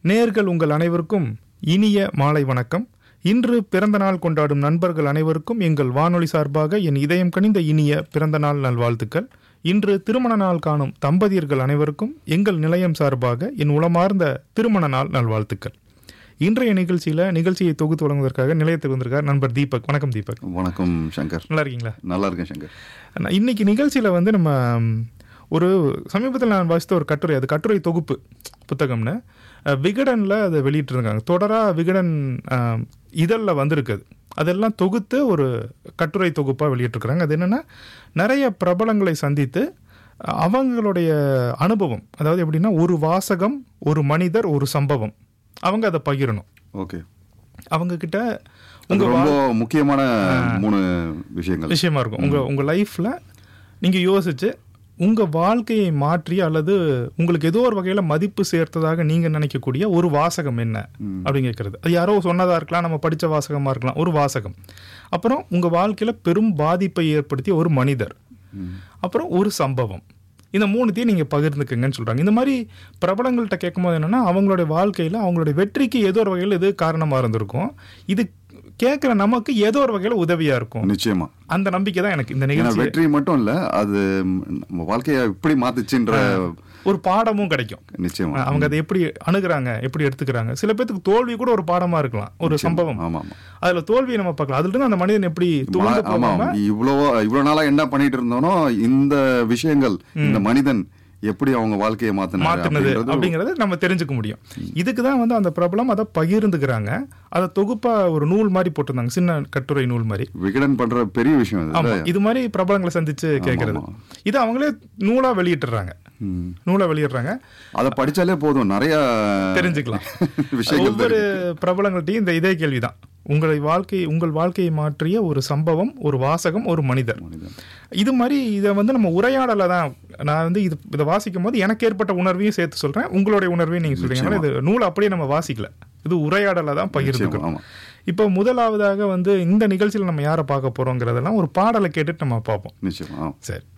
நேர்கள் உங்கள் அனைவருக்கும் இனிய மாலை வணக்கம் இன்று பிறந்த நாள் கொண்டாடும் நண்பர்கள் அனைவருக்கும் எங்கள் வானொலி சார்பாக என் இதயம் கனிந்த இனிய பிறந்த நாள் நல்வாழ்த்துக்கள் இன்று திருமண நாள் காணும் தம்பதியர்கள் அனைவருக்கும் எங்கள் நிலையம் சார்பாக என் உளமார்ந்த திருமண நாள் நல்வாழ்த்துக்கள் இன்றைய நிகழ்ச்சியில நிகழ்ச்சியை தொகுத்து வழங்குவதற்காக நிலையத்துக்கு வந்திருக்கார் நண்பர் தீபக் வணக்கம் தீபக் வணக்கம் சங்கர் நல்லா இருக்கீங்களா நல்லா இருக்கேன் சங்கர் நான் இன்னைக்கு நிகழ்ச்சியில வந்து நம்ம ம், ஒரு சமீபத்தில் நான் வாசித்த ஒரு கட்டுரை அது கட்டுரை தொகுப்பு புத்தகம்னு அஹ், விகடன்ல அதை வெளியிட்டிருக்காங்க தொடரா விகடன் அஹ், இதழ்ல வந்திருக்குது அதெல்லாம் தொகுத்து ஒரு கட்டுரை தொகுப்பாக வெளியிட்டிருக்கிறாங்க அது என்னன்னா நிறைய பிரபலங்களை சந்தித்து அஹ், அவங்களுடைய அனுபவம் அதாவது எப்படின்னா ஒரு வாசகம் ஒரு மனிதர் ஒரு சம்பவம் அவங்க அதை பகிரணும் ஓகே அவங்க கிட்ட அது ரொம்ப முக்கியமான மூணு விஷயங்கள் விஷயமா இருக்கும் உங்க உங்க லைஃப்ல நீங்க யோசிச்சு உங்க வாழ்க்கையை மாற்றி அல்லது உங்களுக்கு ஏதோ ஒரு வகையில மதிப்பு சேர்த்ததாக நீங்க நினைக்கக்கூடிய ஒரு வாசகம் என்ன அப்படின்னு கேட்கறது அது யாரோ சொன்னதா இருக்கலாம் நம்ம படிச்ச வாசகமா இருக்கலாம் ஒரு வாசகம் அப்புறம் உங்க வாழ்க்கையில பெரும் பாதிப்பை ஏற்படுத்திய ஒரு மனிதர் அப்புறம் ஒரு சம்பவம் இந்த மூணுத்தையும் நீங்க பகிர்ந்துக்குங்கன்னு சொல்றாங்க இந்த மாதிரி பிரபலங்கள்கிட்ட கேட்கும்போது என்னன்னா அவங்களுடைய வாழ்க்கையில அவங்களுடைய வெற்றிக்கு ஏதோ ஒரு வகையில் இது காரணமா இருந்திருக்கும் இது கேட்குற நமக்கு ஏதோ ஒரு வகையில உதவியா இருக்கும் நிச்சயமா அந்த நம்பிக்கை தான் எனக்கு இந்த ஏன்னா நிகழ்ச்சி வெற்றி மட்டும் இல்ல அது நம்ம வாழ்க்கைய இப்படி மாத்துச்சுன்ற ஒரு பாடமும் கிடைக்கும் நிச்சயமா அவங்க அதை எப்படி அணுகுறாங்க எப்படி எடுத்துக்கிறாங்க சில பேத்துக்கு தோல்வி கூட ஒரு பாடமா இருக்கலாம் ஒரு சம்பவம் ஆமா ஆமா அதுல தோல்வியை நம்ம பார்க்கலாம் அதுல இருந்து அந்த மனிதன் எப்படி துவண்டு ஆமா போகாம இவ்வளவோ இவ்வளவு நாளா என்ன பண்ணிட்டு இருந்தோனோ இந்த விஷயங்கள் இந்த மனிதன் எப்படி அவங்க வாழ்க்கையை மாத்தினாரு மாத்துனது அப்படின்றது அப்படிங்கறத நம்ம தெரிஞ்சுக்க முடியும் இதுக்கு தான் வந்து அந்த பிரபலம் அதை பகிர்ந்துக்கிறாங்க அதை தொகுப்பா ஒரு நூல் மாதிரி போட்டிருந்தாங்க சின்ன கட்டுரை நூல் மாதிரி விகடன் பண்ற பெரிய விஷயம் இது ஆமா இது மாதிரி பிரபலங்களை சந்திச்சு கேட்கறது ஆமா. இது அவங்களே நூலா வெளியிட்டுறாங்க ம். நூலா வெளியிடுறாங்க அதை படிச்சாலே போதும் நிறைய தெரிஞ்சுக்கலாம் விஷயங்கள் ஒவ்வொரு பிரபலங்கள்ட்டையும் இந்த இதே கேள்விதான் உங்களை வாழ்க்கை உங்கள் வாழ்க்கையை மாற்றிய ஒரு சம்பவம் ஒரு வாசகம் ஒரு மனிதர் மனிதன். இது மாதிரி இதை வந்து நம்ம உரையாடலை தான் நான் வந்து இது இதை வாசிக்கும் போது எனக்கு ஏற்பட்ட உணர்வையும் சேர்த்து சொல்றேன் உங்களுடைய உணர்வையும் நீங்க சொல்றீங்க அதனால இது நூல் அப்படியே நம்ம வாசிக்கல இது உரையாடலை தான் பகிர்ந்துக்கணும் ஆமா இப்போ முதலாவதாக வந்து இந்த நிகழ்ச்சியில் நம்ம யாரை பார்க்க போறோங்கிறதெல்லாம் ஒரு பாடலை கேட்டுட்டு நம்ம பார்ப்போம் நிச்சயமா ஆமா. சரி